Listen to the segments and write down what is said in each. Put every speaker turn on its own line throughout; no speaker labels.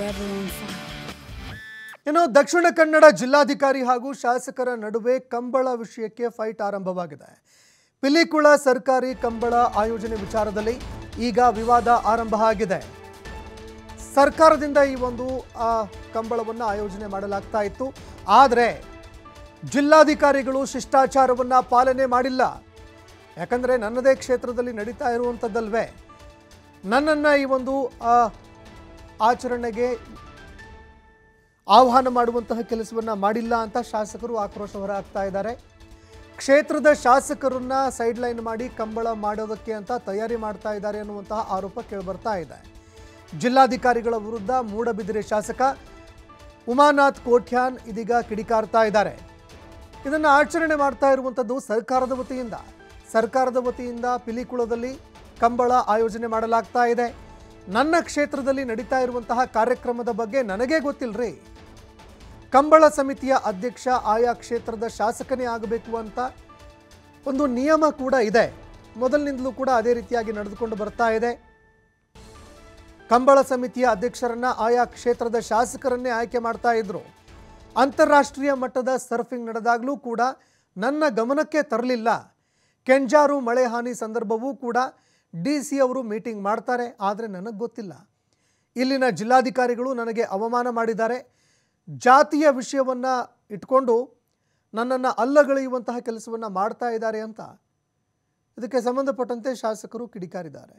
everyone fine.
ಇನ್ನು ದಕ್ಷಿಣ ಕನ್ನಡ ಜಿಲ್ಲಾಧಿಕಾರಿ ಹಾಗೂ ಶಾಸಕರ ನಡುವೆ ಕಂಬಳ ವಿಷಯಕ್ಕೆ ಫೈಟ್ ಆರಂಭವಾಗಿದೆ ಪಿಲಿಕುಳ ಸರ್ಕಾರಿ ಕಂಬಳ ಆಯೋಜನೆ ವಿಚಾರದಲ್ಲಿ ಈಗ ವಿವಾದ ಆರಂಭ ಆಗಿದೆ ಸರ್ಕಾರದಿಂದ ಈ ಒಂದು ಆ, ಕಂಬಳವನ್ನು ಆಯೋಜನೆ ಮಾಡಲಾಗ್ತಾ ಇತ್ತು ಆದರೆ ಜಿಲ್ಲಾಧಿಕಾರಿಗಳು ಶಿಷ್ಟಾಚಾರವನ್ನು ಪಾಲನೆ ಮಾಡಿಲ್ಲ ಯಾಕಂದರೆ ನನ್ನದೇ ಕ್ಷೇತ್ರದಲ್ಲಿ ನಡೀತಾ ಇರುವಂಥದ್ದಲ್ವೇ ನನ್ನನ್ನು ಈ ಒಂದು ಆ, ಆಚರಣೆಗೆ ಆಹ್ವಾನ ಮಾಡುವಂತಹ ಕೆಲಸವನ್ನ ಮಾಡಿಲ್ಲ ಅಂತ ಶಾಸಕರು ಆಕ್ರೋಶ ಹೊರಹಾಕ್ತಾ ಇದ್ದಾರೆ ಕ್ಷೇತ್ರದ ಶಾಸಕರನ್ನ ಸೈಡ್ ಲೈನ್ ಮಾಡಿ ಕಂಬಳ ಮಾಡೋದಕ್ಕೆ ಅಂತ ತಯಾರಿ ಮಾಡ್ತಾ ಇದ್ದಾರೆ ಅನ್ನುವಂತಹ ಆರೋಪ ಕೇಳಿಬರ್ತಾ ಇದೆ ಜಿಲ್ಲಾಧಿಕಾರಿಗಳ ವಿರುದ್ಧ ಮೂಡಬಿದಿರೆ ಶಾಸಕ ಉಮಾನಾಥ್ ಕೋಠ್ಯಾನ್ ಇದೀಗ ಕಿಡಿಕಾರ್ತಾ ಇದ್ದಾರೆ ಇದನ್ನು ಆಚರಣೆ ಮಾಡ್ತಾ ಇರುವಂಥದ್ದು ಸರ್ಕಾರದ ವತಿಯಿಂದ ಸರ್ಕಾರದ ವತಿಯಿಂದ ಪಿಲಿಕುಳದಲ್ಲಿ ಕಂಬಳ ಆಯೋಜನೆ ಮಾಡಲಾಗ್ತಾ ಇದೆ ನನ್ನ ಕ್ಷೇತ್ರದಲ್ಲಿ ನಡೀತಾ ಇರುವಂತಹ ಕಾರ್ಯಕ್ರಮದ ಬಗ್ಗೆ ನನಗೇ ಗೊತ್ತಿಲ್ಲರಿ ಕಂಬಳ ಸಮಿತಿಯ ಅಧ್ಯಕ್ಷ ಆಯಾ ಕ್ಷೇತ್ರದ ಶಾಸಕನೇ ಆಗಬೇಕು ಅಂತ ಒಂದು ನಿಯಮ ಕೂಡ ಇದೆ ಮೊದಲಿನಿಂದಲೂ ಕೂಡ ಅದೇ ರೀತಿಯಾಗಿ ನಡೆದುಕೊಂಡು ಬರ್ತಾ ಇದೆ ಕಂಬಳ ಸಮಿತಿಯ ಅಧ್ಯಕ್ಷರನ್ನ ಆಯಾ ಕ್ಷೇತ್ರದ ಶಾಸಕರನ್ನೇ ಆಯ್ಕೆ ಮಾಡ್ತಾ ಇದ್ರು ಅಂತಾರಾಷ್ಟ್ರೀಯ ಮಟ್ಟದ ಸರ್ಫಿಂಗ್ ನಡೆದಾಗಲೂ ಕೂಡ ನನ್ನ ಗಮನಕ್ಕೆ ತರಲಿಲ್ಲ ಕೆಂಜಾರು ಮಳೆ ಹಾನಿ ಸಂದರ್ಭವೂ ಕೂಡ ಡಿ ಸಿ ಅವರು ಮೀಟಿಂಗ್ ಮಾಡ್ತಾರೆ ಆದರೆ ನನಗೆ ಗೊತ್ತಿಲ್ಲ ಇಲ್ಲಿನ ಜಿಲ್ಲಾಧಿಕಾರಿಗಳು ನನಗೆ ಅವಮಾನ ಮಾಡಿದ್ದಾರೆ ಜಾತಿಯ ವಿಷಯವನ್ನು ಇಟ್ಕೊಂಡು ನನ್ನನ್ನು ಅಲ್ಲಗಳೆಯುವಂತಹ ಕೆಲಸವನ್ನು ಮಾಡ್ತಾ ಇದ್ದಾರೆ ಅಂತ ಇದಕ್ಕೆ ಸಂಬಂಧಪಟ್ಟಂತೆ ಶಾಸಕರು ಕಿಡಿಕಾರಿದ್ದಾರೆ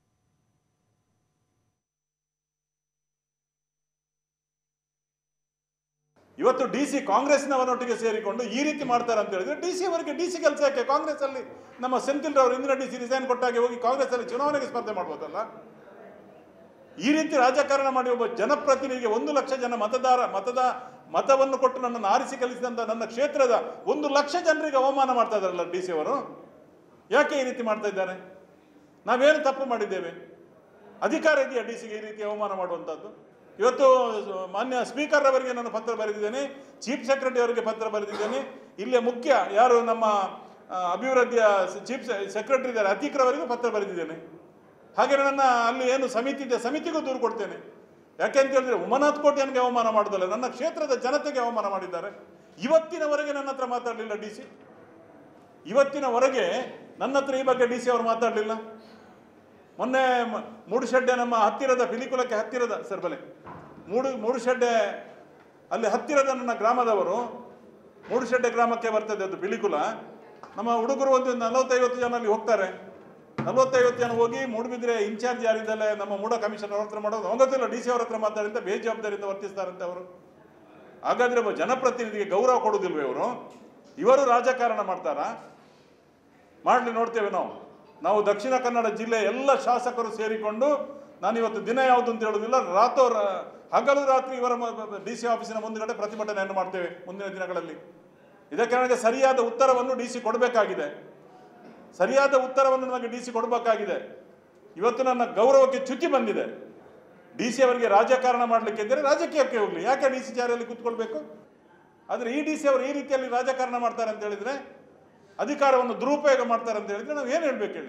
ಇವತ್ತು ಡಿ ಸಿ ಕಾಂಗ್ರೆಸ್ನವರೊಟ್ಟಿಗೆ ಸೇರಿಕೊಂಡು ಈ ರೀತಿ ಮಾಡ್ತಾರೆ ಅಂತ ಹೇಳಿದ್ರೆ ಡಿ ಸಿ ಅವರಿಗೆ ಡಿ ಸಿ ಕೆಲಸ ಯಾಕೆ ಕಾಂಗ್ರೆಸ್ ಅಲ್ಲಿ ನಮ್ಮ ಸೆಂಥಿಲ್ ರವರು ಇಂದಿನ ಡಿ ಸಿ ರಿಸೈನ್ ಕೊಟ್ಟಾಗೆ ಹೋಗಿ ಕಾಂಗ್ರೆಸ್ ಅಲ್ಲಿ ಚುನಾವಣೆಗೆ ಸ್ಪರ್ಧೆ ಮಾಡ್ಬೋದಲ್ಲ ಈ ರೀತಿ ರಾಜಕಾರಣ ಮಾಡಿ ಒಬ್ಬ ಜನಪ್ರತಿನಿಧಿಗೆ ಒಂದು ಲಕ್ಷ ಜನ ಮತದಾರ ಮತದ ಮತವನ್ನು ಕೊಟ್ಟು ನನ್ನನ್ನು ಆರಿಸಿ ಕಲಿಸಿದಂತ ನನ್ನ ಕ್ಷೇತ್ರದ ಒಂದು ಲಕ್ಷ ಜನರಿಗೆ ಅವಮಾನ ಮಾಡ್ತಾ ಇದ್ದಾರಲ್ಲ ಡಿ ಸಿ ಅವರು ಯಾಕೆ ಈ ರೀತಿ ಮಾಡ್ತಾ ಇದ್ದಾರೆ ನಾವೇನು ತಪ್ಪು ಮಾಡಿದ್ದೇವೆ ಅಧಿಕಾರ ಇದೆಯಾ ಡಿ ಸಿಗೆ ಈ ರೀತಿ ಅವಮಾನ ಮಾಡುವಂಥದ್ದು ಇವತ್ತು ಮಾನ್ಯ ಸ್ಪೀಕರ್ ಅವರಿಗೆ ನಾನು ಪತ್ರ ಬರೆದಿದ್ದೇನೆ ಚೀಫ್ ಸೆಕ್ರೆಟರಿ ಅವರಿಗೆ ಪತ್ರ ಬರೆದಿದ್ದೇನೆ ಇಲ್ಲಿಯ ಮುಖ್ಯ ಯಾರು ನಮ್ಮ ಆ, ಅಭಿವೃದ್ಧಿಯ ಚೀಫ್ ಸೆಕ್ರೆಟರಿ ಇದ್ದಾರೆ ಅತೀಕ್ರವರಿಗೂ ಪತ್ರ ಬರೆದಿದ್ದೇನೆ ಹಾಗೆ ನನ್ನ ಅಲ್ಲಿ ಏನು ಸಮಿತಿ ಇದೆ ಸಮಿತಿಗೂ ದೂರು ಕೊಡ್ತೇನೆ ಯಾಕೆ ಅಂತ ಹೇಳಿದ್ರೆ ಉಮನಾಥ್ ಕೋಟ್ಯಾನ್ಗೆ ಅವಮಾನ ಮಾಡೋದಲ್ಲ ನನ್ನ ಕ್ಷೇತ್ರದ ಜನತೆಗೆ ಅವಮಾನ ಮಾಡಿದ್ದಾರೆ ಇವತ್ತಿನವರೆಗೆ ನನ್ನ ಹತ್ರ ಮಾತಾಡಲಿಲ್ಲ ಡಿ ಸಿ ಇವತ್ತಿನವರೆಗೆ ನನ್ನ ಹತ್ರ ಈ ಬಗ್ಗೆ ಡಿ ಸಿ ಅವರು ಮಾತಾಡಲಿಲ್ಲ ಮೊನ್ನೆ ಮ- ಮೂಡುಶೆಡ್ಡೆ ನಮ್ಮ ಹತ್ತಿರದ ಪಿಲಿಕುಲಕ್ಕೆ ಹತ್ತಿರದ ಸರ್ ಬಲೆ ಮೂಡು ಮೂಡುಶೆಡ್ಡೆ ಅಲ್ಲಿ ಹತ್ತಿರದ ನನ್ನ ಗ್ರಾಮದವರು ಮೂಡುಶೆಡ್ಡೆ ಗ್ರಾಮಕ್ಕೆ ಬರ್ತದೆ ಅದು ಪಿಲಿಕುಲ ನಮ್ಮ ಹುಡುಗರು ಒಂದು ನಲವತ್ತೈವತ್ತು ಜನ ಅಲ್ಲಿ ಹೋಗ್ತಾರೆ ನಲವತ್ತೈವತ್ತು ಜನ ಹೋಗಿ ಮೂಡುಬಿದ್ರೆ ಇನ್ಚಾರ್ಜ್ ಯಾರಿದ್ದಲ್ಲೇ ನಮ್ಮ ಮೂಡ ಕಮಿಷನರ್ ಅವ್ರ ಹತ್ರ ಮಾಡೋದು ಅವ್ನ್ ಗೊತ್ತಿಲ್ಲ ಡಿ ಸಿ ಅವ್ರ ಹತ್ರ ಮಾತಾಡಿಂದ ಬೇಜವಾಬ್ದಾರಿಯಿಂದ ವರ್ತಿಸ್ತಾರಂತೆ ಅವರು ಹಾಗಾದ್ರೆ ಒಬ್ಬ ಜನಪ್ರತಿನಿಧಿಗೆ ಗೌರವ ಕೊಡುವುದಿಲ್ವೇ ಇವರು ಇವರು ರಾಜಕಾರಣ ಮಾಡ್ತಾರಾ ಮಾಡಲಿ ನೋಡ್ತೇವೆ ನಾವು ನಾವು ದಕ್ಷಿಣ ಕನ್ನಡ ಜಿಲ್ಲೆ ಎಲ್ಲ ಶಾಸಕರು ಸೇರಿಕೊಂಡು ನಾನಿವತ್ತು ದಿನ ಯಾವುದು ಅಂತ ಹೇಳೋದಿಲ್ಲ ರಾತೋ ರ- ಹಗಲು ರಾತ್ರಿ ಇವರ ಡಿ ಸಿ ಆಫೀಸಿನ ಮುಂದುಗಡೆ ಪ್ರತಿಭಟನೆಯನ್ನು ಮಾಡ್ತೇವೆ ಮುಂದಿನ ದಿನಗಳಲ್ಲಿ ಇದಕ್ಕೆ ನನಗೆ ಸರಿಯಾದ ಉತ್ತರವನ್ನು ಡಿ ಸಿ ಕೊಡಬೇಕಾಗಿದೆ ಸರಿಯಾದ ಉತ್ತರವನ್ನು ನನಗೆ ಡಿ ಸಿ ಕೊಡಬೇಕಾಗಿದೆ ಇವತ್ತು ನನ್ನ ಗೌರವಕ್ಕೆ ಚ್ಯುತಿ ಬಂದಿದೆ ಡಿ ಸಿ ಅವರಿಗೆ ರಾಜಕಾರಣ ಮಾಡಲಿಕ್ಕೆ ಇದ್ದರೆ ರಾಜಕೀಯಕ್ಕೆ ಹೋಗಲಿ ಯಾಕೆ ಡಿ ಸಿ ಜಾರಿಯಲ್ಲಿ ಕೂತ್ಕೊಳ್ಬೇಕು ಆದರೆ ಈ ಡಿ ಸಿ ಅವರು ಈ ರೀತಿಯಲ್ಲಿ ರಾಜಕಾರಣ ಮಾಡ್ತಾರೆ ಅಂತ ಹೇಳಿದ್ರೆ ಅಧಿಕಾರವನ್ನು ದುರುಪಯೋಗ ಮಾಡ್ತಾರೆ ಅಂತ ಹೇಳಿದ್ರೆ ನಾವು ಏನು ಹೇಳ್ಬೇಕು ಹೇಳಿ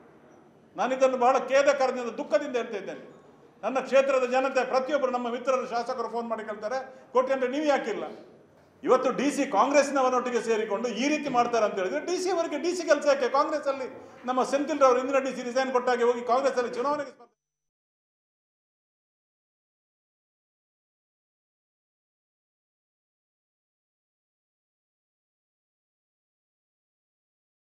ನಾನು ಇದನ್ನು ಬಹಳ ಖೇದಕರದಿಂದ ದುಃಖದಿಂದ ಹೇಳ್ತಾ ಇದ್ದೇನೆ ನನ್ನ ಕ್ಷೇತ್ರದ ಜನತೆ ಪ್ರತಿಯೊಬ್ಬರು ನಮ್ಮ ಮಿತ್ರರು ಶಾಸಕರು ಫೋನ್ ಮಾಡಿ ಕೇಳ್ತಾರೆ ಕೋಟಿ ಅಂದರೆ ನೀವು ಯಾಕಿಲ್ಲ ಇವತ್ತು ಡಿ ಸಿ ಕಾಂಗ್ರೆಸ್ನವರೊಟ್ಟಿಗೆ ಸೇರಿಕೊಂಡು ಈ ರೀತಿ ಮಾಡ್ತಾರೆ ಅಂತ ಹೇಳಿದ್ರೆ ಡಿ ಸಿ ಅವರಿಗೆ ಡಿ ಸಿ ಕೆಲಸ ಯಾಕೆ ಕಾಂಗ್ರೆಸ್ ಅಲ್ಲಿ ನಮ್ಮ ಸೆಂಥಿಲ್ ರವರು ಇಂದಿನ ಡಿ ಸಿ ರಿಸೈನ್ ಕೊಟ್ಟಾಗೆ ಹೋಗಿ ಕಾಂಗ್ರೆಸ್ ಅಲ್ಲಿ ಚುನಾವಣೆಗೆ ಸ್ಪರ್ಧೆ